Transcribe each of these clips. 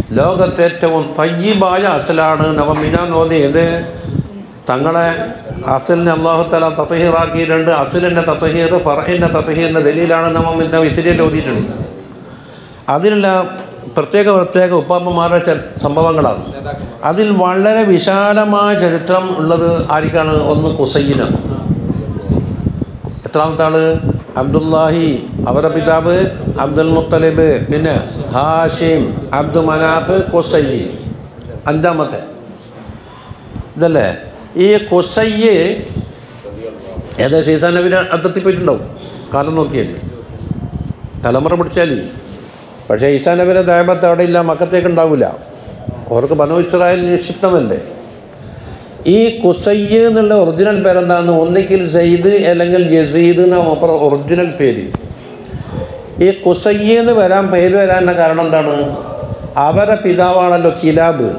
ലോകത്തെ ഏറ്റവും തയ്യബായ അസലാണ് നവമിന നോദിയത് തങ്ങളെ അസലിനെ അള്ളാഹു തല തത്തഹീറാക്കിയിട്ടുണ്ട് അസലിൻ്റെ തത്തഹീർ ഫറഹിൻ്റെ തത്തഹീറിൻ്റെ ദലീലാണ് നമ്മൾ ഇന്ന വിത്തിരിയിൽ ഓതിയിട്ടുണ്ട് അതിലുള്ള പ്രത്യേക പ്രത്യേക ഉപ്പാപ്പന്മാരുടെ ച സംഭവങ്ങളാണ് അതിൽ വളരെ വിശാലമായ ചരിത്രം ഉള്ളത് ആർക്കാണ് ഒന്ന് കുസൈനാണ് എത്രാമത്തെ ആള് അബ്ദുല്ലാഹി അവരുടെ പിതാവ് അബ്ദുൽ മുത്തലിബ് പിന്നെ ഹാഷിം അബ്ദു മനാഫ് കുസൈ അഞ്ചാമത്തെ ഇതല്ലേ ഈ കുസയ്യ് ഏകദേശം ഈസാ നബിന് അടുത്തെത്തി പോയിട്ടുണ്ടാവും കാലം നോക്കിയാൽ തലമുറ പിടിച്ചാൽ പക്ഷേ ഈസാ നബിയുടെ ദൈവത്തെ അവിടെ ഇല്ല മക്കത്തേക്ക് ഉണ്ടാവില്ല അവർക്ക് ബനോ ഇസ്രായേൽ നിക്ഷിപ്തമല്ലേ ഈ കുസയ്യ് എന്നുള്ള ഒറിജിനൽ പേരെന്താന്ന് ഒന്നിക്കിൽ സെയ്ദ് അല്ലെങ്കിൽ ജസീദ് എന്ന മൂപ്പർ ഒറിജിനൽ പേര് ഈ കുസയ്യ് എന്ന് വരാൻ പേര് വരാനുള്ള കാരണം എന്താണ് അവരെ പിതാവാണല്ലോ കിലാബ്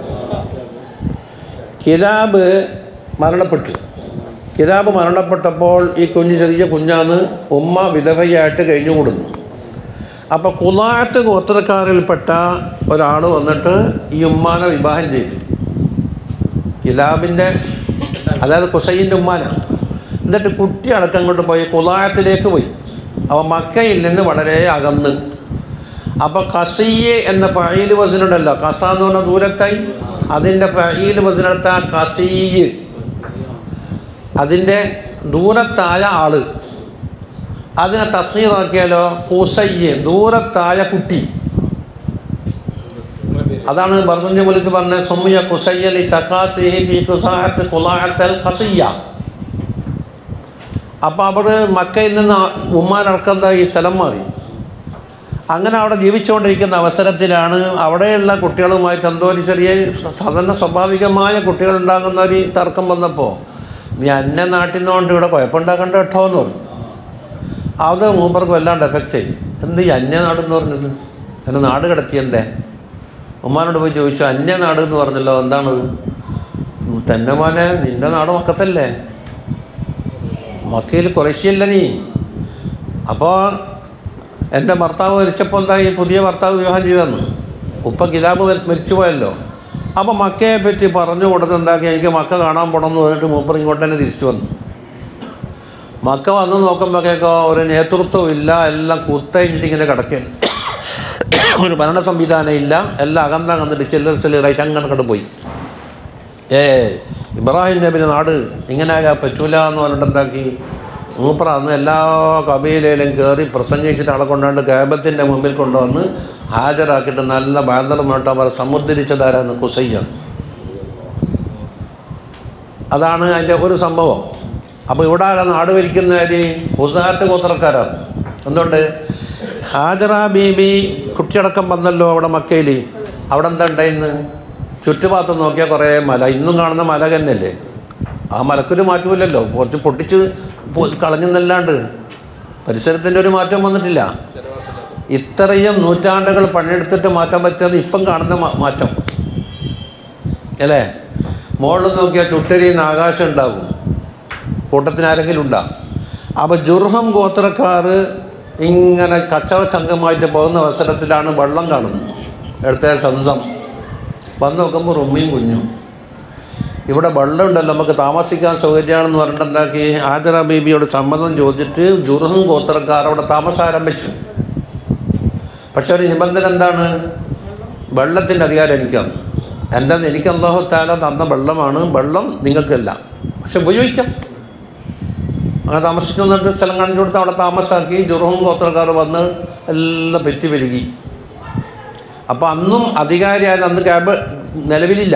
കിലാബ് മരണപ്പെട്ടു കിലാബ് മരണപ്പെട്ടപ്പോൾ ഈ കുഞ്ഞ് ചെറിയ കുഞ്ഞാന്ന് ഉമ്മ വിധവയായിട്ട് കഴിഞ്ഞുകൂടുന്നു അപ്പോൾ കുലാത്ത് ഗോത്രക്കാരിൽപ്പെട്ട ഒരാൾ വന്നിട്ട് ഈ ഉമ്മാനെ വിവാഹം ചെയ്തു കിലാബിൻ്റെ അതായത് കുസൈൻ്റെ ഉമ്മാന എന്നിട്ട് കുട്ടി അടക്കം കൊണ്ട് പോയി കുലായത്തിലേക്ക് പോയി അവ മക്കയിൽ നിന്ന് വളരെ അകന്ന് അപ്പോൾ കസയ്യെ എന്ന പഴയിൽ വസനുണ്ടല്ലോ കസ എന്ന് പറഞ്ഞ ദൂരത്തായി അതിൻ്റെ പഴയിൽ വസനെടുത്ത കസീയ് അതിൻ്റെ ദൂരത്തായ ആള് അതിനെ തസ്നീറാക്കിയാലോ കുസയ്യ് ദൂരത്തായ കുട്ടി അതാണ് ബർദുഞ്ഞ മുലിക്ക് പറഞ്ഞ സുമിയ കുസയ്യലി തക്കാസിഹി ഫി കുസാഅത്ത് ഖുലാഅത്തൽ ഖസിയ്യ അപ്പോൾ അവിടെ മക്കയിൽ നിന്ന് ഉമ്മാനടക്കുന്ന ഈ സ്ഥലം മാറി അങ്ങനെ അവിടെ ജീവിച്ചുകൊണ്ടിരിക്കുന്ന അവസരത്തിലാണ് അവിടെയുള്ള കുട്ടികളുമായിട്ട് എന്തോ ഒരു ചെറിയ സാധാരണ സ്വാഭാവികമായ കുട്ടികളുണ്ടാകുന്ന ഒരു തർക്കം വന്നപ്പോൾ നീ അന്യ നാട്ടിൽ നിന്നുകൊണ്ട് ഇവിടെ കുഴപ്പമുണ്ടാക്കണ്ട കേട്ടോ എന്ന് പറഞ്ഞു അത് മൂപ്പർക്ക് വല്ലാണ്ട് എഫക്റ്റ് ആയി എന്ത് ഈ അന്യനാട് എന്ന് പറഞ്ഞത് എന്നെ നാട് കിടത്തിയല്ലേ ഉമ്മാനോട് പോയി ചോദിച്ചു അന്യനാട് എന്ന് പറഞ്ഞല്ലോ എന്താണ് തന്നെ മോനെ നിന്റെ നാട് മക്കത്തല്ലേ മക്കയിൽ കുറേശ്ശിയല്ല നീ അപ്പോൾ എൻ്റെ ഭർത്താവ് മരിച്ചപ്പോൾ എന്തായി പുതിയ ഭർത്താവ് വിവാഹം ചെയ്തെന്ന് ഉപ്പ കിലാബ് മരി- മരിച്ചു പോയല്ലോ അപ്പോൾ മക്കയെ പറ്റി പറഞ്ഞു കൊടുത്ത് എന്താക്കി എനിക്ക് മക്ക കാണാൻ പോകണം എന്ന് പറഞ്ഞിട്ട് മൂപ്പർ ഇങ്ങോട്ട് തന്നെ തിരിച്ചു വന്നു മക്ക വന്ന് നോക്കുമ്പോഴേക്കോ ഒരു നേതൃത്വം ഇല്ല എല്ലാം കുത്തഴിഞ്ഞിട്ട് ഇങ്ങനെ കിടക്കുകയാണ് ഒരു ഭരണ സംവിധാനം ഇല്ല എല്ലാം അകന്ന അകന്നിട്ട് ചില്ലർ ചില്ലറായിട്ട് അങ്ങനെ കണ്ട് പോയി ഏ ഇബ്രാഹിം നബിൻ്റെ നാട് ഇങ്ങനെ ആകാൻ പറ്റൂല എന്ന് പറഞ്ഞിട്ട് എന്താക്കി മൂപ്പറ അന്ന് എല്ലാ കബീലയിലും കയറി പ്രസംഗിച്ചിട്ട് ആളെ കൊണ്ടുകൊണ്ട് കേബത്തിൻ്റെ മുമ്പിൽ കൊണ്ടുവന്ന് ഹാജരാക്കിയിട്ട് നല്ല ബാന്ധവമായിട്ട് അവർ സമുദ്ധരിച്ചതാരാണ് കുസയ്യ അതാണ് അതിൻ്റെ ഒരു സംഭവം അപ്പോൾ ഇവിടെ ആരാ നാട് ഭരിക്കുന്നവര് ഹുസാറ്റ് ഗോത്രക്കാരാണ് എന്തുകൊണ്ട് ഹാജറ ബീബി കുട്ടിയടക്കം വന്നല്ലോ അവിടെ മക്കയിൽ അവിടെ എന്താ ഉണ്ടായിന്ന് ചുറ്റുഭാഗത്ത് നോക്കിയാൽ കുറേ മല ഇന്നും കാണുന്ന മല തന്നെയല്ലേ ആ മലക്കൊരു മാറ്റമില്ലല്ലോ കുറച്ച് പൊട്ടിച്ച് പൊ- കളഞ്ഞെന്നല്ലാണ്ട് പരിസരത്തിൻ്റെ ഒരു മാറ്റം വന്നിട്ടില്ല ഇത്രയും നൂറ്റാണ്ടുകൾ പണിയെടുത്തിട്ട് മാറ്റാൻ പറ്റാതെ ഇപ്പം കാണുന്ന മാ- മാറ്റം അല്ലേ മുകളിൽ നോക്കിയാൽ ചുട്ടരിയുന്ന ആകാശം ഉണ്ടാകും കൂട്ടത്തിന് ആരെങ്കിലും ഉണ്ടാകും അപ്പോൾ ജുർഹം ഗോത്രക്കാർ ഇങ്ങനെ കച്ചവട സംഘമായിട്ട് പോകുന്ന അവസരത്തിലാണ് വെള്ളം കാണുന്നത് എടുത്ത സ്വന്തം വന്ന് നോക്കുമ്പോൾ റുമ്മിയും കുഞ്ഞും ഇവിടെ വെള്ളം ഉണ്ടല്ലോ നമുക്ക് താമസിക്കാൻ സൗകര്യമാണെന്ന് പറഞ്ഞിട്ട് എന്താക്കി ആദര ബീബിയോട് സമ്മതം ചോദിച്ചിട്ട് ജുർഹം ഗോത്രക്കാർ അവിടെ താമസം ആരംഭിച്ചു പക്ഷെ ഒരു നിബന്ധന എന്താണ് വെള്ളത്തിൻ്റെ അധികാരം എനിക്കാണ് എൻ്റെ എനിക്ക് അള്ളാഹു താല തന്ന വെള്ളമാണ് വെള്ളം നിങ്ങൾക്കല്ല പക്ഷെ ഉപയോഗിക്കാം അങ്ങനെ താമസിച്ചു എന്നിട്ട് സ്ഥലം കാണിച്ചു കൊടുത്ത് അവിടെ താമസാക്കി ജുറഹും ഗോത്രക്കാർ വന്ന് എല്ലാം പെറ്റി പെരുകി അപ്പോൾ അന്നും അധികാരിയായത് അന്ന് ക്യാബ് നിലവിലില്ല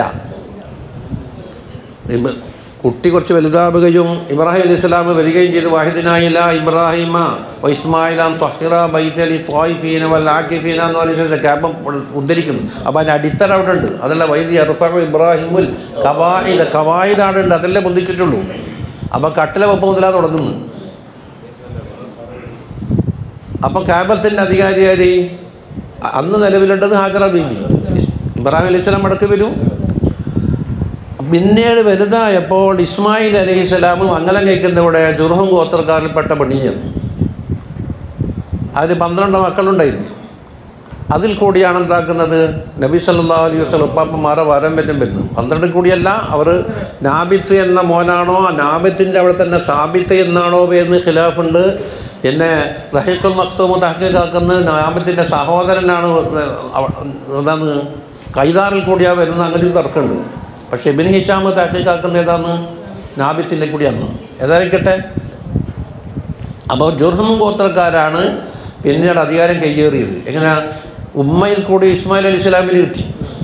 ഇബ് കുട്ടി കുറച്ച് വലുതാവുകയും ഇബ്രാഹിം അലി ഇസ്ലാം വരികയും ചെയ്ത് വാഹിദിനായില്ല ഇബ്രാഹിമ വ ഇസ്മായിലാം ത്വഹിറ ബൈത്തലി ത്വായിഫീന വൽ ആക്കിഫീന എന്ന് പറയുന്ന ക്യാബ് ഉദ്ധരിക്കുന്നു അപ്പോൾ അതിൻ്റെ അടിത്തറ അവിടെ ഉണ്ട് അതല്ല വൈദ്യ അറുപ്പറ ഇബ്രാഹിമുൽ കവായിദ് കവായിദാണ് ഉണ്ട് അതല്ലേ പൊന്തിച്ചിട്ടുള്ളൂ അപ്പോൾ കട്ടില വെപ്പ് മുതലാ തുടങ്ങുന്നു അപ്പോൾ ക്യാബത്തിൻ്റെ അധികാരിയാര് അന്ന് നിലവിലുണ്ടത് ഹാജറ ബീബി ഇബ്രാഹിം അലി ഇസ്ലാം മടക്ക് വരും പിന്നീട് വലുതായപ്പോൾ ഇസ്മായിൽ അലൈഹി സ്വലാമും മംഗലം കഴിക്കുന്നവിടെ ജുർഹം ഗോത്രക്കാരിൽപ്പെട്ട പെണ്ണിഞ്ഞത് അതിൽ പന്ത്രണ്ട് മക്കളുണ്ടായിരുന്നു അതിൽ കൂടിയാണ് എന്താക്കുന്നത് നബി സല്ലാ അലൈഹി വസ്ലം ഉപ്പാപ്പന്മാരെ വരം പറ്റും വരുന്നു പന്ത്രണ്ടിൽ കൂടിയല്ല അവർ നാബിത്ത് എന്ന മോനാണോ നാബിത്തിൻ്റെ അവിടെ തന്നെ സാബിത്ത് എന്നാണോ എന്ന് ഖിലാഫുണ്ട് പിന്നെ റഹീഖുൽ മക്തൂമ് തഹക്കിക്കാക്കുന്ന നാബിത്തിൻ്റെ സഹോദരനാണ് അവ- എന്താണ് കൈതാറിൽ കൂടിയാ വരുന്ന അങ്ങനെ ഒരു തർക്കമുണ്ട് പക്ഷെ ഇബിൻ ഹിഷാമ് തഹക്കിക്കാക്കുന്ന ഏതാണ് നാബിത്തിൻ്റെ കൂടിയാണ് ഏതായിരിക്കട്ടെ അപ്പോൾ ജുർഹം ഗോത്രക്കാരാണ് പിന്നീട് അധികാരം കൈയേറിയത് എങ്ങനെ ഉമ്മയിൽ കൂടി ഇസ്മായിൽ അലി ഇസ്ലാമിന് കിട്ടി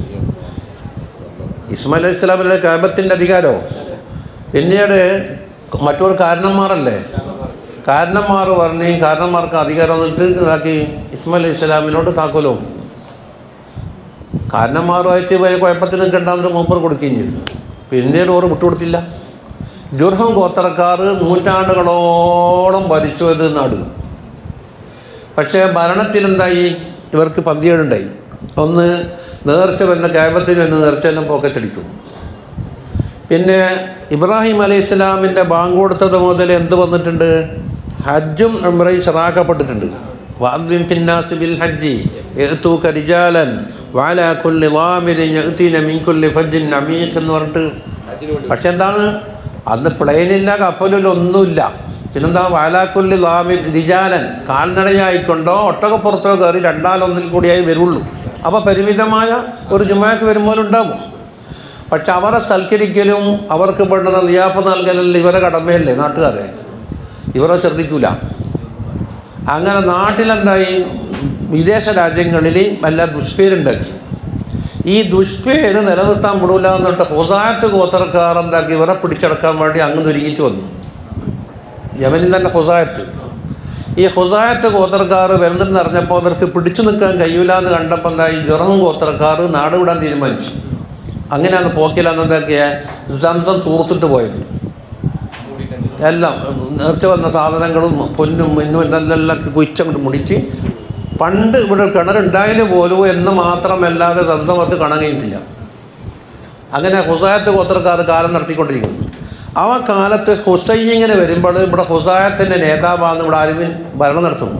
ഇസ്മായിൽ അലി ഇസ്ലാമിൻ്റെ കാബത്തിൻ്റെ അധികാരമോ പിന്നീട് മറ്റൊരു കാരണന്മാരല്ലേ കാരണന്മാർ പറഞ്ഞ് കാരണന്മാർക്ക് അധികാരം വന്നിട്ട് ഇതാക്കി ഇസ്മായിൽ അലി ഇസ്ലാമിനോട് താക്കോലോ കാരണന്മാരുമായിട്ട് വലിയ കുഴപ്പത്തിൽ നിൽക്കണ്ടെന്ന് മൂപ്പർ കൊടുക്കുകയും ചെയ്തു പിന്നീട് ഓർ വിട്ടുകൊടുത്തില്ല ജുർഹം ഗോത്രക്കാർ നൂറ്റാണ്ടുകളോളം ഭരിച്ചു ഇത് നാട് പക്ഷേ ഭരണത്തിൽ എന്തായി ഇവർക്ക് പന്തികേടുണ്ടായി ഒന്ന് നേർച്ച വന്ന ക്യാബത്തിൽ വന്ന് നേർച്ചയെല്ലാം പോക്കറ്റടിക്കും പിന്നെ ഇബ്രാഹിം അലൈഹി ഇസ്ലാമിൻ്റെ ബാങ്ക് കൊടുത്തത് മുതൽ എന്ത് വന്നിട്ടുണ്ട് ഹജ്ജും ഉംറയും ഷറാക്കപ്പെട്ടിട്ടുണ്ട് വാദ്യം പിന്നാസ് ബിൽ ഹജ്ജി യഅ്തൂക റിജാലൻ വഅലാ കുല്ലി ളാമിരിൻ യഅ്തീന മിൻ കുല്ലി ഫജ്ജിൻ അമീഖ് എന്ന് പറഞ്ഞിട്ട് പക്ഷെ എന്താണ് അന്ന് പ്ലെയിനില്ല കപ്പലില്ല ഒന്നുമില്ല പിന്നെന്താ വാലാക്കുല്ലി ലാമി റിജാലൻ കാൽനടയായിക്കൊണ്ടോ ഒട്ടകപ്പുറത്തോ കയറി രണ്ടാലൊന്നിൽ കൂടിയായി വരുള്ളൂ അപ്പോൾ പരിമിതമായ ഒരു ജുമാക്ക് വരുമ്പോൾ ഉണ്ടാവും പക്ഷെ അവരെ സൽക്കരിക്കലും അവർക്ക് വേണ്ടുന്ന നിയാപ്പ് നൽകലല്ല ഇവരെ കടമയല്ലേ നാട്ടുകാരെ ഇവരെ ശ്രദ്ധിക്കൂല അങ്ങനെ നാട്ടിലെന്തായി വിദേശ രാജ്യങ്ങളിൽ വല്ല ദുഷ്പേരുണ്ടാക്കി ഈ ദുഷ്പേര് നിലനിർത്താൻ വിടൂല എന്നിട്ട് ഹുസാറ്റ് ഗോത്രക്കാർ എന്താക്കി ഇവരെ പിടിച്ചടക്കാൻ വേണ്ടി അങ്ങ് ഒരുങ്ങിച്ച് വന്നു യമനിൽ തന്നെ ഹുസായത്ത് ഈ ഹുസായത്ത് ഗോത്രക്കാർ വരുന്നെന്ന് അറിഞ്ഞപ്പോൾ അവർക്ക് പിടിച്ചു നിൽക്കാൻ കഴിയൂല എന്ന് കണ്ടപ്പോൾ എന്താ ഈ ജുറം ഗോത്രക്കാർ നാട് വിടാൻ തീരുമാനിച്ചു അങ്ങനെയാണ് പോക്കിലാന്ന് എന്താക്കിയ സംസം തൂർത്തിട്ട് പോയത് എല്ലാം നേർച്ച വന്ന സാധനങ്ങളും പൊന്നും മിന്നും എല്ലാം കുയിച്ചങ്ങോട്ട് മുടിച്ച് പണ്ട് ഇവിടെ കിണറുണ്ടായതിന് പോലും എന്ന് മാത്രമല്ലാതെ സ്വന്തമത്ത് കണങ്ങിയിട്ടില്ല അങ്ങനെ ഹുസായത്ത് ഗോത്രക്കാർ കാലം നടത്തിക്കൊണ്ടിരിക്കുന്നു ആ കാലത്ത് ഹുസൈൻ ഇങ്ങനെ വരുമ്പോൾ ഇവിടെ ഹുസായത്തിൻ്റെ നേതാവാന്ന് ഇവിടെ ആരും ഭരണം നടത്തുന്നു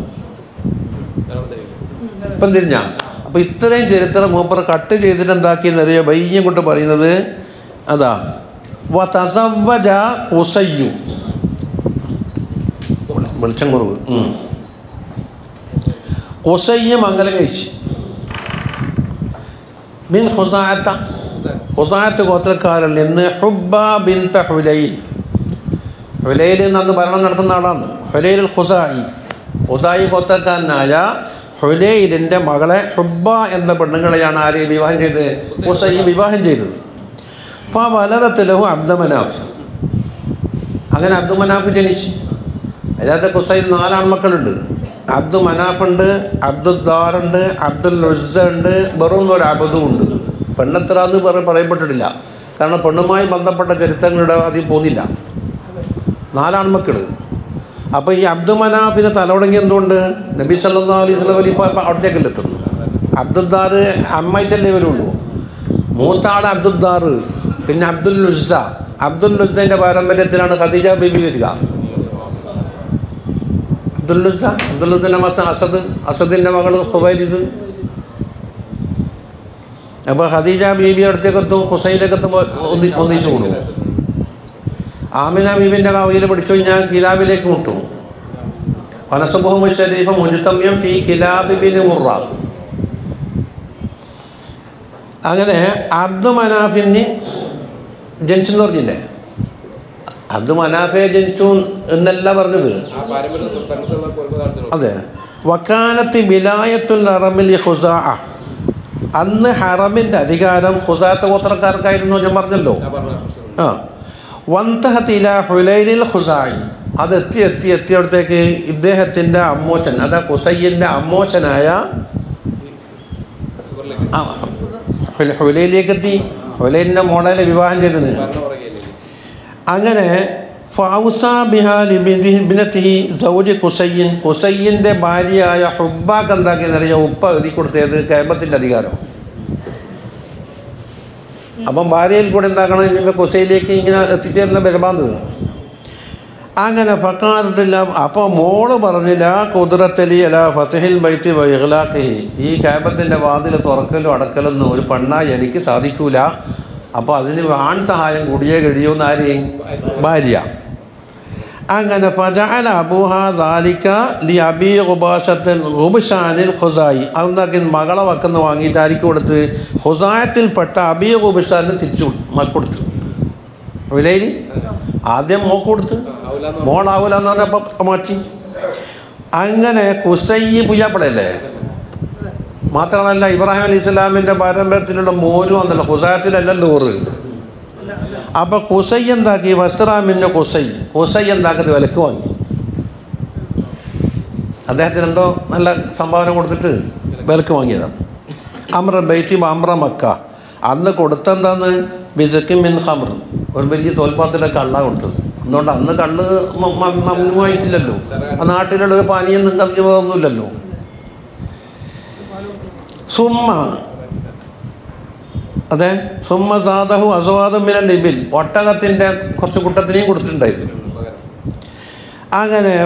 ഇപ്പം തിരിഞ്ഞ അപ്പോൾ ഇത്രയും ചരിത്രം മൂപ്പർ കട്ട് ചെയ്തിട്ട് എന്താക്കിയെന്നറിയോ വൈദ്യം കൊണ്ട് പറയുന്നത് അതാ വ തസവ്വജ ഹുസയ്യു വെളിച്ചം കുറവ് ഉം. ഹുസയ്യ മംഗലം കഴിച്ചു മിൻ ഹുസായത്ത ഹുസായത്ത് ഗോത്രക്കാരിൽ നിന്ന് ഹുബ ബിൻത ഹുലൈൽ ഹുലൈൽ നിന്ന് ഭരണം നടത്തുന്ന ആളാണ് ഹുലൈൽ ഹുസായി ഹുസായി ഗോത്രക്കാരനായ ഹുലൈലിൻ്റെ മകളെ ഹുബ എന്ന പെണ്ണുങ്ങളെയാണ് ആര് വിവാഹം ചെയ്തത് ഹുസൈ വിവാഹം ചെയ്തത് അപ്പോൾ ആ വലതത്തിലഹു അബ്ദമനാഫ് അങ്ങനെ അബ്ദുമനാഫ് ജനിച്ചു അതിനകത്ത് ഹുസൈൻ നാലാൺമക്കളുണ്ട് അബ്ദു മനാഫുണ്ട് അബ്ദുദ്ദാറുണ്ട് അബ്ദുൽ ഉസ്സ ഉണ്ട് വെറും ഒരു അബദും ഉണ്ട് പെണ്ണെത്ര എന്ന് പറ പറയപ്പെട്ടിട്ടില്ല കാരണം പെണ്ണുമായി ബന്ധപ്പെട്ട ചരിത്രങ്ങളുടെ അതിൽ പോകുന്നില്ല നാലാൺമക്കൾ അപ്പോൾ ഈ അബ്ദു മനാഫിന് തലമുടങ്ങി എന്തുകൊണ്ട് നബി സല്ലാ അലൈഹി സ്വലം വലി ഇപ്പോൾ അവിടത്തേക്കല്ലേ എത്തുന്നു അബ്ദുദ്ദാർ അമ്മായിട്ടല്ലേ വരുള്ളൂ മൂത്താൾ അബ്ദുദ്ദാർ പിന്നെ അബ്ദുൽ ഉസ്സ അബ്ദുൽ ഉസ്സൻ്റെ പാരമ്പര്യത്തിലാണ് ഖദീജ ബേബി വരിക അബ്ദുൽ ഉസ്സ അബ്ദുൽ ഉസ്സൻ്റെ മസ അസദ് അസദിൻ്റെ മകൾ ഹുബൈലിദ് അപ്പോൾ ഖദീജ ബീബി അടുത്തേക്ക് എത്തും ഹുസൈനിലേക്ക് എത്തുമ്പോൾ ഒന്നി ഒന്നിച്ചു കൂടും ആമിന ബീബിൻ്റെ കവയിൽ പഠിച്ചു കഴിഞ്ഞാൽ കിലാബിലേക്ക് മുട്ടും വനസബുഹും ഷരീഫ മുൻതമ്യം ഫി കിലാബിബിന് മുറ അങ്ങനെ അബ്ദു മനാഫിന് ജനിച്ചെന്ന് പറഞ്ഞില്ലേ അബ്ദു മനാഫെ ജനിച്ചു എന്നല്ല പറഞ്ഞത് ആ പാരമ്പര്യം തനസുള്ള കൊൽക്കത്ത അതെ വക്കാലത്ത് വിലായത്തുൽ അറമിൽ ഹുസാ അന്ന് ഹറമിൻ്റെ അധികാരം ഹുസാത്ത ഗോത്രക്കാർക്കായിരുന്നു ഞാൻ പറഞ്ഞല്ലോ ഞാൻ പറഞ്ഞ ആ വന്തഹത്തില ഹുലൈലിൽ ഹുസായി അത് എത്തി എത്തി എത്തിയവിടത്തേക്ക് ഇദ്ദേഹത്തിൻ്റെ അമ്മോച്ചൻ അതാ ഹുസൈൻ്റെ അമ്മോച്ചനായ ഷുഗറിലേക്ക് ആ, ഹുല- ഹുലൈലിലേക്ക് എത്തി ഹുലൈലിൻ്റെ മോളെ വിവാഹം ചെയ്തത് ഭരണ പുറകെയല്ലേ അങ്ങനെ ഫൗസ ബിഹാലി ബിനത്തിഹി സൗജ് കുസയ്യൻ കുസയ്യൻ്റെ ഭാര്യയായ ഹുബാക്ക് എന്താക്കിയെന്നറിയാം ഉപ്പ എഴുതി കൊടുത്തത് കേരളത്തിൻ്റെ അധികാരം അപ്പം ഭാര്യയിൽ കൂടെ എന്താക്കണം ഇങ്ങനെ കുസയിലേക്ക് ഇങ്ങനെ എത്തിച്ചേരുന്ന ബലബാന്ധത അങ്ങനെ ഫക്കാലത്തില്ല അപ്പോൾ മോള് പറഞ്ഞില്ല കുതിരത്തലി അല ഫത്തഹിൽ ബൈത്തി വൈഹ്ലാഖി ഈ കാബത്തിൻ്റെ വാതിൽ തുറക്കലും അടക്കലൊന്നും ഒരു പെണ്ണായി എനിക്ക് സാധിക്കൂല അപ്പോൾ അതിന് ആൺ സഹായം കൂടിയേ കഴിയൂന്ന് ആരെയും ഭാര്യ അങ്ങനെ ഫജഅല അബൂഹ ദാലിക ലി അബി ഖുബാശത്തിൽ ഖുബഷാനിൽ ഖുസായി അതെന്താക്കി മകളെ വക്കെന്ന് വാങ്ങിയിട്ട് ആർക്ക് കൊടുത്ത് ഖുസായത്തിൽപ്പെട്ട അബി ഖുബഷാനിന് തിരിച്ചു മക്ക് കൊടുത്തു വിലയിൽ ആദ്യം മോക്ക് കൊടുത്ത് മോളാവൂല എന്ന് പറഞ്ഞപ്പോൾ മാറ്റി അങ്ങനെ കുസൈ പുയ്യാപ്പടയല്ലേ മാത്രമല്ല ഇബ്രാഹിം അലി ഇസ്ലാമിൻ്റെ പാരമ്പര്യത്തിലുള്ള മോരും എന്നല്ല കുസായത്തിലല്ല ലോറ് അപ്പൊ കുസൈ എന്താക്കി വസ്ത്രാമിൻ്റെ കുസൈ കുസൈ എന്താക്കി വിലക്ക് വാങ്ങി അദ്ദേഹത്തിന് എന്തോ നല്ല സംഭാവന കൊടുത്തിട്ട് വിലക്ക് വാങ്ങിയതാണ് അമ്ര ബൈറ്റി അമ്ര മക്ക അന്ന് കൊടുത്തെന്താന്ന് ബിസക്കി മിൻ ഹമർ ഒരു വലിയ തോൽപ്പാത്തിലെ കള്ള കൊടുത്തത് അതുകൊണ്ട് അന്ന് കള്ള് മ- മ- മമ്മുമായിട്ടില്ലല്ലോ ആ നാട്ടിലുള്ള ഒരു പാനീയം കവിഞ്ഞു പോകുന്നില്ലല്ലോ സുമ്മ അതെ സുമ്മ സാദഹു അസ്വാദം മിന ലിബിൽ ഒട്ടകത്തിൻ്റെ കുറച്ച് കുട്ടത്തിനെയും കൊടുത്തിട്ടുണ്ടായിരുന്നു അങ്ങനെ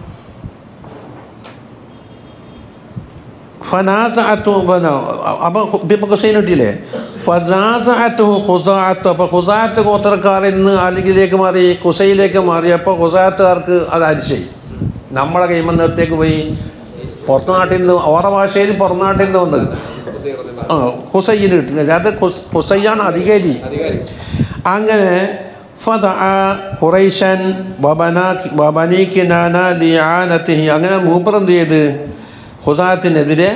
ഫനാസഅത്തു പിന്നെ അപ്പോൾ ഇപ്പം ഹുസൈൻ കിട്ടിയില്ലേ ഫനാസഅത്തു ഖുസാഅത്തു അപ്പോൾ ഖുസാഅത്ത് ഗോത്രക്കാരിൽ നിന്ന് അലിഗിലേക്ക് മാറി ഖുസൈലേക്ക് മാറിയപ്പോൾ ഖുസാഅത്തുകാർക്ക് അത് അരിശായി നമ്മളെ കൈമന്നത്തേക്ക് പോയി പുറത്തു നാട്ടിൽ നിന്ന് ഓറ ഭാഷയിൽ പുറം നാട്ടിൽ നിന്ന് വന്നത് ആ ഹുസൈന് കിട്ടുന്നത് അത് ഖുസ്- ഹുസൈയാണ് അധികാരി അധികാരി അങ്ങനെ ഫദഅ ഖുറൈശൻ വബനാ- വബനി കിനാന ലിആനത്തിഹി അങ്ങനെ മൂപ്പർ എന്ത് ചെയ്ത് ഹുസാത്തിനെതിരെ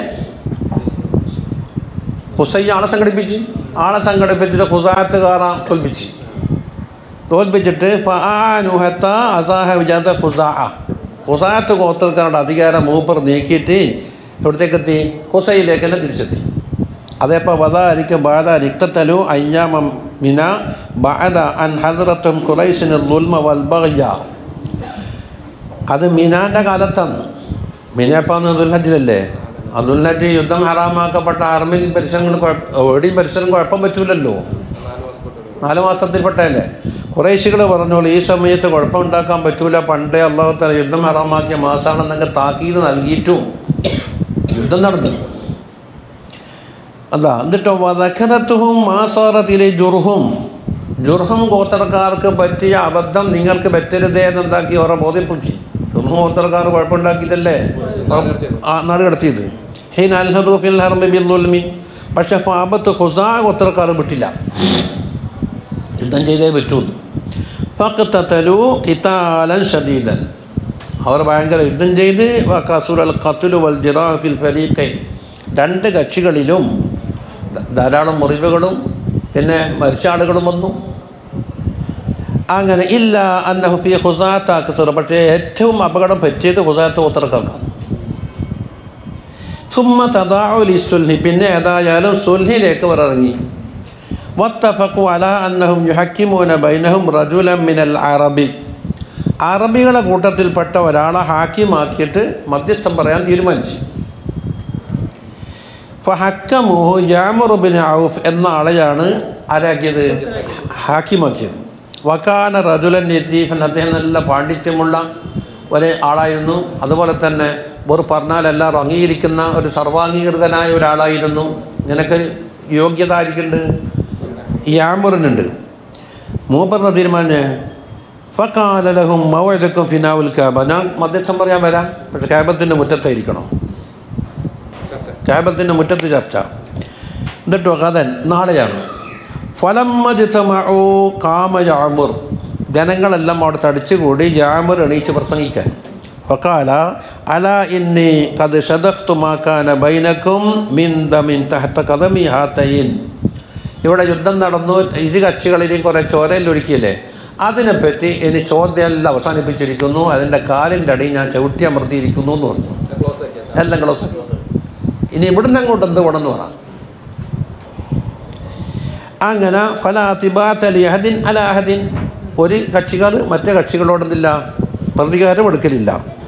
ഹുസൈ ആളെ സംഘടിപ്പിച്ച് ആളെ സംഘടിപ്പിച്ചിട്ട് ഹുസാത്തുകാറ തോൽപ്പിച്ച് തോൽപ്പിച്ചിട്ട് ഫആനുഹത്ത അസാഹ വിജാത ഹുസാ ഹുസാത്ത് ഗോത്രക്കാരുടെ അധികാരം മൂപ്പർ നീക്കിയിട്ട് എവിടത്തേക്കെത്തി ഹുസൈലേക്ക് തന്നെ തിരിച്ചെത്തി അതേപ്പോൾ വദാലിക്ക് ബാധ റിക്തത്തലു അയ്യാമം മിന ബാധ അൻ ഹദ്റത്തും ഖുറൈശിന് ലുൽമ വൽ ബഗ്യ അത് മിനാൻ്റെ കാലത്താണ് മിനയപ്പാന്ന് ദുൽഹജിലല്ലേ ആ ദുൽഹജ് യുദ്ധം ഹറാമാക്കപ്പെട്ട അറമിൽ പരിസരങ്ങൾ കുഴപ്പ- എവിടെയും പരിസരം കുഴപ്പം പറ്റൂലല്ലോ നാല് മാസം നാല് മാസത്തിൽപ്പെട്ടതല്ലേ കുറേശികൾ പറഞ്ഞോളൂ ഈ സമയത്ത് കുഴപ്പമുണ്ടാക്കാൻ പറ്റൂല പണ്ടേ അള്ളാഹുത്തല യുദ്ധം ഹറാമാക്കിയ മാസമാണെന്നൊക്കെ താക്കീത് നൽകിയിട്ടും യുദ്ധം നടന്നു അതാ എന്നിട്ടോ വധഖരത്തുഹും മാസാറത്തിലെ ജുർഹും ജുർഹം ഗോത്രക്കാർക്ക് പറ്റിയ അബദ്ധം നിങ്ങൾക്ക് പറ്റരുതേ എന്നെന്താക്കി അവരെ ബോധ്യപ്പെടുത്തി ജുർഹം ഗോത്രക്കാർ കുഴപ്പമുണ്ടാക്കിയിട്ടല്ലേ ആ നാട് കടത്തിയത് ഹീൻ അൽഹദു ഫിൽ ഹർമി ബിൽ ദുൽമി പക്ഷെ ഫാബത്ത് ഹുസാ ഗോത്രക്കാർ വിട്ടില്ല യുദ്ധം ചെയ്തേ പറ്റൂ ഫഖ്തതലു ഖിതാലൻ ഷദീദൻ അവർ ഭയങ്കര യുദ്ധം ചെയ്ത് വഖസുറൽ ഖത്ലു വൽ ജിറാഹ് ഫിൽ ഫരീഖൈൻ രണ്ട് കക്ഷികളിലും ധ- ധാരാളം മുറിവുകളും പിന്നെ മരിച്ച ആളുകളും വന്നു അങ്ങനെ ഇല്ല അന്നഹു ഫി ഹുസാത്ത് അക്സർ പക്ഷേ ഏറ്റവും അപകടം പറ്റിയത് ഹുസാത്ത് ഉത്തരക്കാർക്കാണ് സുമ്മ തദാഉലി സുൽഹി പിന്നെ ഏതായാലും സുൽഹിലേക്ക് അവർ ഇറങ്ങി വത്തഫഖു അല അന്നഹും യുഹക്കിമൂന ബൈനഹും റജുലൻ മിനൽ അറബി അറബികളെ കൂട്ടത്തിൽപ്പെട്ട ഒരാളെ ഹാക്കിമാക്കിയിട്ട് മധ്യസ്ഥം പറയാൻ തീരുമാനിച്ചു ഫഹക്കമുഹു ജാമുറുബിൻ ഔഫ് എന്ന ആളെയാണ് ആരാക്കിയത് ഹാക്കിമാക്കിയത് വക്കാന റജുലൻ യത്തീഫൻ അദ്ദേഹം നല്ല പാണ്ഡിത്യമുള്ള ഒരു ആളായിരുന്നു അതുപോലെ തന്നെ ഒരു പറഞ്ഞാൽ എല്ലാവരും അംഗീകരിക്കുന്ന ഒരു സർവാംഗീകൃതനായ ഒരാളായിരുന്നു നിനക്ക് യോഗ്യത ആയിരിക്കുന്നുണ്ട് ഈ ആമുറിനുണ്ട് മൂപ്പറിന് തീരുമാനിച്ച് ഫക്കാലലഹും മവലക്കും ഫിനാവുൽ കാബ ഞാൻ മധ്യസ്ഥം പറയാൻ വരാം പക്ഷെ കാബത്തിൻ്റെ മുറ്റത്തായിരിക്കണം ചർച്ച കാബത്തിൻ്റെ മുറ്റത്ത് ചർച്ച എന്നിട്ടോ കഥൻ നാളെയാണ് ഫലമ്മജിത്തമോ കാമ ജാമുർ ജനങ്ങളെല്ലാം അവിടെ തടിച്ചുകൂടി ജാമുർ എണീച്ച് പ്രസംഗിക്കാൻ ഫക്കാല അല ഇന്നി കത് ഷദഫ്തുമാക്കാന ബൈനക്കും മിൻ ദമിൻ തഹത്ത കഥമി ഹാത്തയിൻ ഇവിടെ യുദ്ധം നടന്നു ഇരു കക്ഷികളിലെയും കുറേ ചോരയിലൊഴുക്കിയില്ലേ അതിനെപ്പറ്റി ഇനി ചോദ്യമെല്ലാം അവസാനിപ്പിച്ചിരിക്കുന്നു അതിൻ്റെ കാലിൻ്റെ അടി ഞാൻ ചവിട്ടി അമർത്തിയിരിക്കുന്നു എന്ന് പറഞ്ഞു ക്ലോസ് ആക്കിയാൽ എല്ലാം ക്ലോസ് ഇനി ഇവിടുന്ന് അങ്ങോട്ട് എന്ത് വേണമെന്ന് പറ അങ്ങനെ ഫല തിബാത്തലി അഹദിൻ അല അഹദിൻ ഒരു കക്ഷികൾ മറ്റേ കക്ഷികളോടൊന്നില്ല പ്രതികാരം എടുക്കലില്ല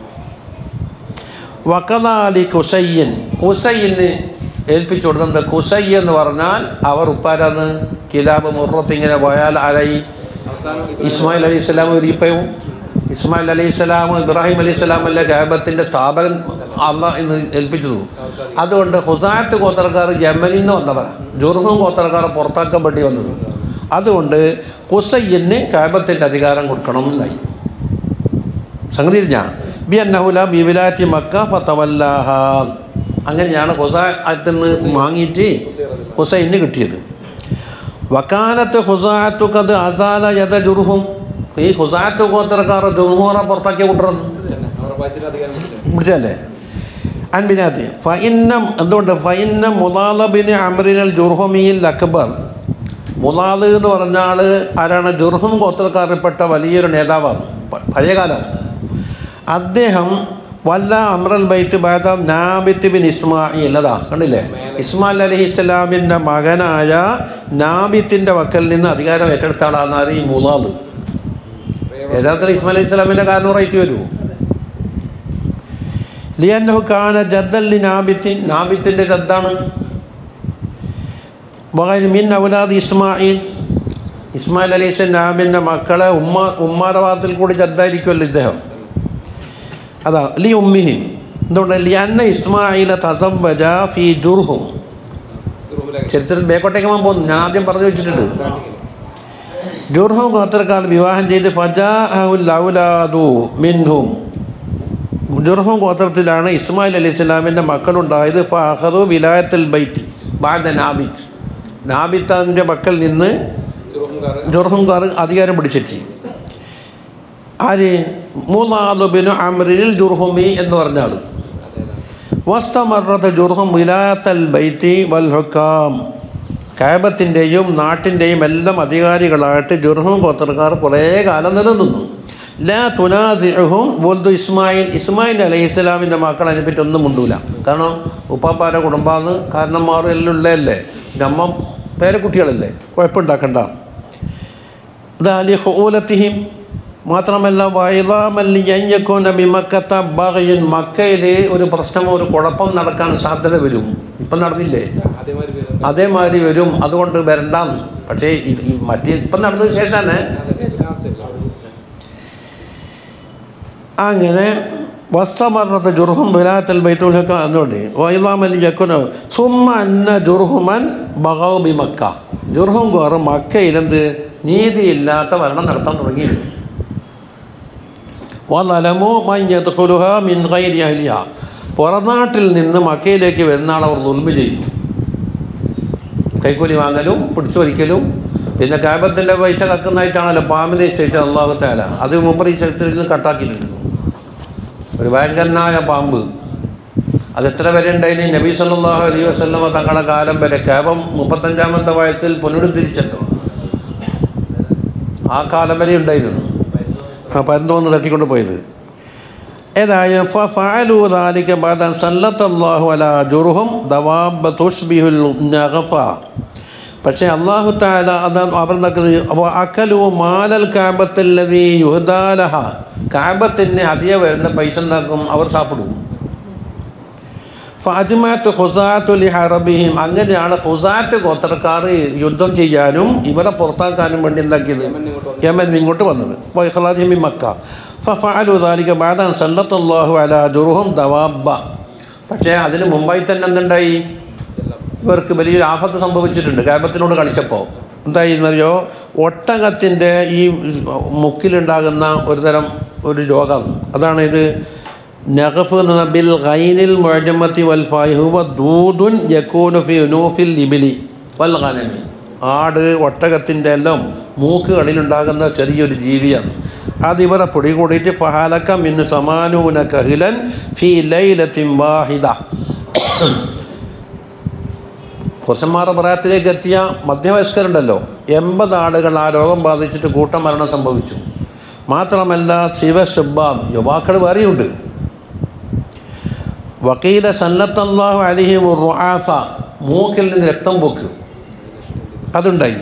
വക്കതാലി കുസയ്യൻ കുസയ്യന് ഏൽപ്പിച്ചു കൊടുക്കുന്നത് കുസൈ എന്ന് പറഞ്ഞാൽ അവർ ഉപ്പാരാന്ന് കിലാബ് മുറത്ത് ഇങ്ങനെ പോയാൽ ആരായി അവസാനം ഇബ്രാഹിം ഇസ്മായിൽ അലി ഇസ്ലാം ഒരു ഇപ്പയും ഇസ്മായിൽ അലൈഹി സ്വലാം ഇബ്രാഹിം അലൈഹി സ്വലാം അല്ല കാബത്തിൻ്റെ സ്ഥാപകൻ അല്ല എന്ന് ഏൽപ്പിച്ചത് അതുകൊണ്ട് ഹുസാറ്റ് ഗോത്രക്കാർ യമനിൽ നിന്ന് വന്നവരാണ് ജുർഹും ഗോത്രക്കാർ പുറത്താക്കാൻ വേണ്ടി വന്നത് അതുകൊണ്ട് ഹുസൈന് കാബത്തിൻ്റെ അധികാരം കൊടുക്കണം എന്നായി സംഗതി ഞാൻ ബി അന്നഹുല ബി വിലാറ്റി മക്ക ഫത്തവല്ലാഹ അങ്ങനെയാണ് ഹുസാത്തിൽ നിന്ന് വാങ്ങിയിട്ട് ഹുസൈന് കിട്ടിയത് വക്കാലത്ത് ഹുസാത്തു കത് അസാല യഥ ജുർഹും ഈ ഹുസാത്ത് ഗോത്രക്കാർ ജുർഹൂറ പുറത്താക്കി വിട്ടുறது തന്നെ അവരുടെ പൈസയുടെ അധികാരം പിടിച്ചു പിടിച്ചല്ലേ അൻബിനാത്തി ഫൈന്നം എന്തുകൊണ്ട് ഫൈന്നം മുലാലബിന് അമറിനൽ ജുർഹമിയിൽ അക്ബർ മുലാല് എന്ന് പറഞ്ഞ ആൾ ആരാണ് ജുർഹം ഗോത്രക്കാരിൽപ്പെട്ട വലിയൊരു നേതാവാണ് പ- പഴയകാലം അദ്ദേഹം വല്ല അമ്രൽ ബൈത്ത് ബാദ നാബിത്ത് ബിൻ ഇസ്മായിൽ അതാ കണ്ടില്ലേ ഇസ്മായിൽ അലഹി ഇസ്ലാമിൻ്റെ മകനായ നാബിത്തിൻ്റെ വക്കൽ നിന്ന് അധികാരം ഏറ്റെടുത്ത ആളാണ് ഈ മുലാല് യഥാർത്ഥത്തിൽ ഇസ്മായിൽ അലൈഹി ഇസ്ലാമിൻ്റെ കാരണം റൈറ്റ് വരുമോ ലിയന്നഹു കാന ജദ്ദല്ലി നാബിത്തിൻ നാബിത്തിൻ്റെ ജദ്ദാണ് മകൻ മിൻ ഔലാദ് ഇസ്മായിൽ ഇസ്മായിൽ അലൈഹി സ്വലാമിൻ്റെ മക്കളെ ഉമ്മ ഉമ്മാരവാദത്തിൽ കൂടി ജദ്ദായിരിക്കുമല്ലോ ഇദ്ദേഹം അതാ ലി ഉമ്മിഹി എന്തുകൊണ്ട് ലി അന്ന ഇസ്മായില തസവജ ഫി ജുർഹും റൂമിലേക്ക് ചരിത്രത്തിൽ ബേക്കോട്ടേക്ക് പോകാൻ പോകുന്നു ഞാൻ ആദ്യം പറഞ്ഞു വെച്ചിട്ടുണ്ട് സ്റ്റാർട്ടിങ്ങിൽ ജുർഹും ഗോത്രക്കാർ വിവാഹം ചെയ്ത് ഫജാഹുൽ ഔലാദു മിൻഹും ജുർഹും ഗോത്രത്തിലാണ് ഇസ്മായിൽ അലി ഇസ്ലാമിൻ്റെ മക്കളുണ്ടായത് ഫഹദു വിലായത്തുൽ ബൈറ്റ് ബാദ നാബിത്ത് നാബിത്താൻ്റെ മക്കൾ നിന്ന് ചെറുപ്പക്കാർ ജുർഹുംകാർ അധികാരം പിടിച്ചെത്തി ആര് മൂന്നാലുബിനു അമ്രിൽ ജുർഹുമി എന്ന് പറഞ്ഞ ആൾ വസ്തമറത്ത് ജുർഹും വിലായത്തൽ ബൈത്തി വൽ ഹുക്കാം കാബത്തിൻ്റെയും നാട്ടിൻ്റെയും എല്ലാം അധികാരികളായിട്ട് ജുർഹും ഗോത്രക്കാർ കുറേ കാലം നിലനിന്നു ലാ തുനാസിഹും ബോൽദു ഇസ്മായിൽ ഇസ്മായിൽ അലൈഹി ഇസ്ലാമിൻ്റെ മക്കൾ അതിനെപ്പറ്റി ഒന്നും മുണ്ടൂല കാരണം ഉപ്പാപ്പാരെ കുടുംബാന്ന് കാരണന്മാർ എല്ലാം ഉള്ളതല്ലേ നമ്മ പേരക്കുട്ടികളല്ലേ കുഴപ്പമുണ്ടാക്കണ്ട ദാലിഹൂലത്തിഹിം മാത്രമല്ല വൈദാമല്ലിയക്കോന ബിമക്കത്ത ബഹയൻ മക്കയിൽ ഒരു പ്രശ്നം ഒരു കുഴപ്പം നടക്കാൻ സാധ്യത വരും ഇപ്പം നടന്നില്ലേ അതേമാതിരി പേര് അതേമാതിരി വരും അതുകൊണ്ട് വരണ്ടാന്ന് പക്ഷേ ഇത് ഈ മറ്റേ ഇപ്പം നടന്നതിന് ശേഷമാണ് അങ്ങനെ വസ്തമറത്ത് ജുർഹും ബിലാത്തൽ ബൈത്തുൽഹക്ക എന്നുകൊണ്ട് വൈദാമല്ലി യക്കുനോ സുമ്മ അന്ന ജുർഹുമൻ ബഹൗ ബി മക്ക ജുർഹും കോറും മക്കയിലെന്ത് നീതിയില്ലാത്ത ഭരണം നടത്താൻ തുടങ്ങി വലമോ മഞ്ഞത്തുഹുലുഹ മിൻ ഗൈരി അഹ്ലിഹ പുറനാട്ടിൽ നിന്ന് മക്കയിലേക്ക് വരുന്ന ആൾ അവർ ദുൽമ ചെയ്യും കൈക്കൂലി വാങ്ങലും പിടിച്ചു വലിക്കലും പിന്നെ കാബത്തിൻ്റെ പൈസ കക്കുന്നതായിട്ടാണല്ലോ പാമ്പിനെ നിശ്ചയിച്ചത് അള്ളാഹുത്താല അത് മുമ്പ് ഈ ചരിത്രത്തിൽ നിന്ന് കട്ടാക്കിയിട്ടുണ്ട് ഒരു ഭയങ്കരനായ പാമ്പ് അത് എത്ര വരെ ഉണ്ടായിന് നബി സല്ലല്ലാഹു അലൈഹി വസല്ലമ തങ്ങളുടെ കാലം വരെ കേവം മുപ്പത്തഞ്ചാമത്തെ വയസ്സിൽ പുനരുദ്ധരിച്ചല്ലോ ആ കാലം വരെ ഉണ്ടായിരുന്നു ആ പരന്തോന്ന് തട്ടിക്കൊണ്ട് പോയത് ഏതായാലും ഫഅലു ذلك بعد أن سلط الله على جرهم دواب تشبه النغف പക്ഷേ അള്ളാഹു താല അത് അവർ അപ്പോൾ അക്കലു മാലൽ കാബത്തല്ലതി യുഹദാലഹ കാബത്തിന് അധികം വരുന്ന പൈസ ഉണ്ടാക്കും അവർ സാപ്പിടും ഫാജുമാറ്റ് ഹുസാത്തുലി ഹറബിഹിം അങ്ങനെയാണ് ഹുസാറ്റ് ഗോത്രക്കാർ യുദ്ധം ചെയ്യാനും ഇവരെ പുറത്താക്കാനും വേണ്ടി എന്താക്കിയത് യമൻ ഇങ്ങോട്ട് വന്നത് വൈഹ്ലാദിമി മക്ക ഫഫഅലു ദാലിക ബാദാൻ സല്ലത്തല്ലാഹു അലാ ജുറുഹും ദവാബ പക്ഷേ അതിന് മുമ്പായി തന്നെ എന്തുണ്ടായി ഇവർക്ക് വലിയൊരു ആപത്ത് സംഭവിച്ചിട്ടുണ്ട് കാബത്തിനോട് കളിച്ചപ്പോൾ എന്തായി എന്നറിയോ ഒട്ടകത്തിൻ്റെ ഈ മുക്കിലുണ്ടാകുന്ന ഒരു തരം ഒരു രോഗം അതാണ് ഇത് നഖഫ് എന്ന ബിൽ ഗൈനിൽ മുഴജമത്തി വൽ ഫാഹിഹുവ ദൂദുൻ യക്കൂനു ഫി ഉനൂഫിൽ ലിബിലി വൽ ഗനമി ആട് ഒട്ടകത്തിൻ്റെ എല്ലാം മൂക്കുകളിലുണ്ടാകുന്ന ചെറിയൊരു ജീവിയാണ് അത് ഇവരെ പിടികൂടിയിട്ട് ഫഹാലക്ക മിന്നു സമാനൂന കഹിലൻ ഫി ലൈലത്തിൻ വാഹിദ പുരുഷന്മാരുടെ പ്രായത്തിലേക്ക് എത്തിയ മധ്യവയസ്കരുണ്ടല്ലോ എൺപത് ആളുകൾ ആ രോഗം ബാധിച്ചിട്ട് കൂട്ടമരണം സംഭവിച്ചു മാത്രമല്ല ശിവശുബാം യുവാക്കൾ വേറെയുണ്ട് വക്കീല സന്നത്തല്ലാഹു അലിഹി റുആഫ മൂക്കിൽ നിന്ന് രക്തം പൊക്ക് അതുണ്ടായി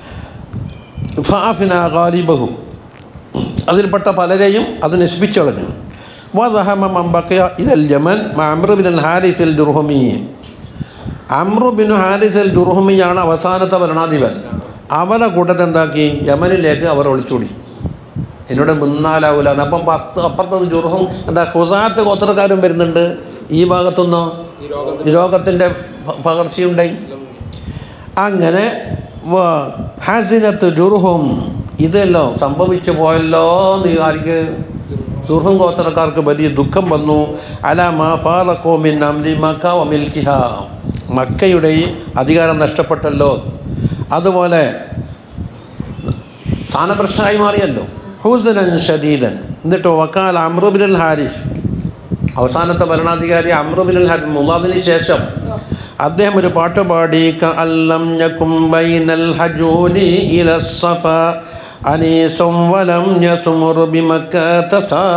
ഫാഫിന ഗാലിബഹു അതിൽപ്പെട്ട പലരെയും അത് നശിപ്പിച്ചു കളഞ്ഞു വദഹമ മമ്പക്കയ ഇലൽ യമൻ മാമ്രുബിൻ ഹാരിസിൽ ജുർഹമീ അമ്രു ബിൻ ഹാരിസ് അൽ ജുർഹമിയാണ് അവസാനത്തെ ഭരണാധിപൻ അവരെ കൂട്ടത്തെ എന്താക്കി യമനിലേക്ക് അവർ ഒളിച്ചോടി എന്നോട് നിന്നാലാവൂല അപ്പം പത്ത് അപ്പുറത്തത് ജുർഹും എന്താ ഹുസാത്ത് ഗോത്രക്കാരും വരുന്നുണ്ട് ഈ ഭാഗത്തുനിന്നോ ഈ രോഗം ഈ രോഗത്തിൻ്റെ പ- പകർച്ചയുണ്ടായി അങ്ങനെ വ- ഹസിനത്ത് ജുർഹും ഇതല്ലോ സംഭവിച്ചു പോയല്ലോ എന്ന് ആർക്ക് ജുർഹും ഗോത്രക്കാർക്ക് വലിയ ദുഃഖം വന്നു അല മാ ഫാറക്കോമിൻ അംലി മക്ക വമിൽക്കിഹ മക്കയുടെ അധികാരം നഷ്ടപ്പെട്ടല്ലോ അതുപോലെ സ്ഥാനപ്രശ്നമായി മാറിയല്ലോ ഹൂസനൻ ഷദീദൻ എന്നിട്ടോ വക്കാൽ അമ്രുബിൻ ഹാരിസ് അവസാനത്തെ ഭരണാധികാരി അമ്രുബിൻ ഹാരിസ് മുലാദിന് ശേഷം അദ്ദേഹം ഒരു പാട്ട് പാടി കഅല്ലം യകും ബൈനൽ ഹജൂലി ഇല സഫ അനീസും വലം യസ്മുർ ബിമക്കത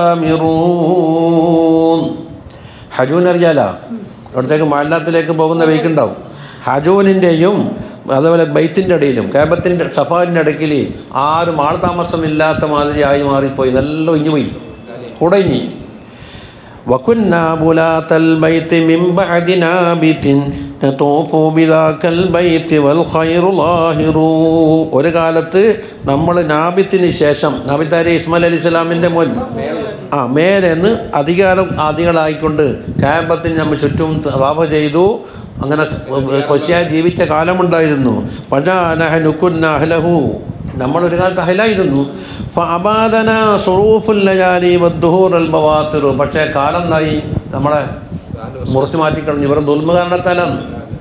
സാമിറൂൻ ഹജൂൻ അറിയാല അവിടത്തേക്ക് മാലിന്യത്തിലേക്ക് പോകുന്ന വെയ്ക്കുണ്ടാവും ഹജൂനിൻ്റെയും അതുപോലെ ബൈത്തിൻ്റെ ഇടയിലും കേബത്തിൻ്റെ സഫാരിൻ്റെ ഇടയ്ക്കിൽ ആരും ആൾ താമസമില്ലാത്ത മാതിരി ആയി മാറിപ്പോയി ഇതെല്ലാം ഇഞ്ഞു പോയി കുടഞ്ഞി وكنا بلاة البيت من بعد نابت نطوف بذاك البيت والخير ظاهر ഒരു കാലത്ത് നമ്മൾ നാബിത്തിന് ശേഷം നാബിത്താരി ഇസ്മായിൽ അലി ഇസ്ലാമിൻ്റെ മോൻ ആ മേലെന്ന് അധികാരം ആദികളായിക്കൊണ്ട് കാബത്തിന് നമ്മൾ ചുറ്റും തവാഫ ചെയ്തു അങ്ങനെ കൊച്ചിയായി ജീവിച്ച കാലമുണ്ടായിരുന്നു പഴാനഹനുക്കുന്നഹലഹു നമ്മളൊരു കാലത്ത് അഹലായിരുന്നു അബാദന സുറൂഫുല്ലജാലി വദ്ദുഹൂർ അൽ ബവാത്തിറു പക്ഷേ കാലം എന്തായി നമ്മളെ മുറിച്ച് മാറ്റിക്കളഞ്ഞു ഇവരുടെ ദുൽമ കാരണത്താലാണ്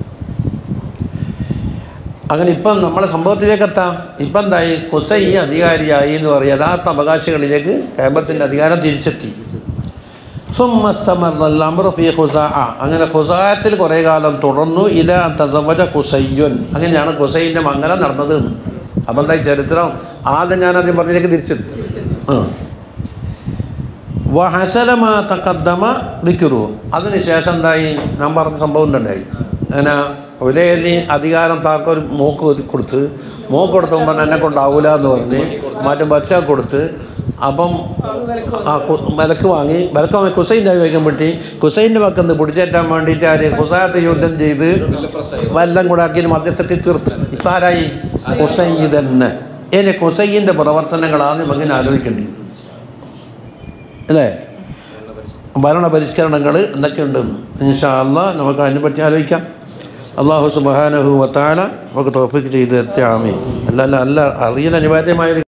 അങ്ങനെ ഇപ്പം നമ്മളെ സംഭവത്തിലേക്ക് എത്താം ഇപ്പം എന്തായി കുസൈ അധികാരിയായി എന്ന് പറയും യഥാർത്ഥ അവകാശികളിലേക്ക് കേബത്തിൻ്റെ അധികാരം തിരിച്ചെത്തി സുമ്മസ്തമർ അമ്രു ഫി ഖുസാഅ. അങ്ങനെ ഖുസായത്തിൽ കുറേ കാലം തുടർന്നു ഇല തസവജ കുസയ്യുൻ അങ്ങനെയാണ് കുസൈൻ്റെ മംഗലം നടന്നത് അപ്പം എന്തായി ചരിത്രം ആദ്യം ഞാൻ ആദ്യം പറഞ്ഞതിലേക്ക് തിരിച്ചെത്തി വഹസലമാ തക്കദ്ദമ ദിക്കുറു അതിനുശേഷം എന്തായി ഞാൻ പറഞ്ഞ സംഭവം ഉണ്ടായി അങ്ങനെ ഒരേലി അധികാരം താക്കോൽ മോക്ക് ഒതുക്കി കൊടുത്ത് മോക്ക് കൊടുത്തുമ്പോൾ എന്നെ കൊണ്ടാവൂല എന്ന് പറഞ്ഞ് മറ്റേ ബച്ച കൊടുത്ത് അപ്പം ആ കു- വിലക്ക് വാങ്ങി വിലക്ക് വാങ്ങി കുസൈൻ്റെ വയ്ക്കാൻ പറ്റി കുസൈൻ്റെ പക്കത്ത് നിന്ന് പിടിച്ചേറ്റാൻ വേണ്ടിയിട്ട് ആര് കുസായത്ത് യുദ്ധം ചെയ്ത് നല്ല പ്രശ്നമായി വെല്ലം കൂടെ ആക്കി മധ്യസ്ഥത്തിൽ തീർത്ത് ഇപ്പം ആരായി കുസൈ തന്നെ ഇനി കുസൈൻ്റെ പ്രവർത്തനങ്ങൾ ആദ്യം അങ്ങനെ ആലോചിക്കേണ്ടി അല്ലേ ഭരണ പരിഷ്കരണങ്ങൾ എന്തൊക്കെയുണ്ടെന്ന് ഇൻഷാ അള്ളാ നമുക്ക് അതിനെപ്പറ്റി ആലോചിക്കാം അള്ളാഹു സുബാനഹു വത്താല നമുക്ക് തോഫിക്ക് ചെയ്ത് തീർച്ചയാമേ അല്ല അല്ല അല്ല അറിയൽ അനിവാര്യമായ ഒരു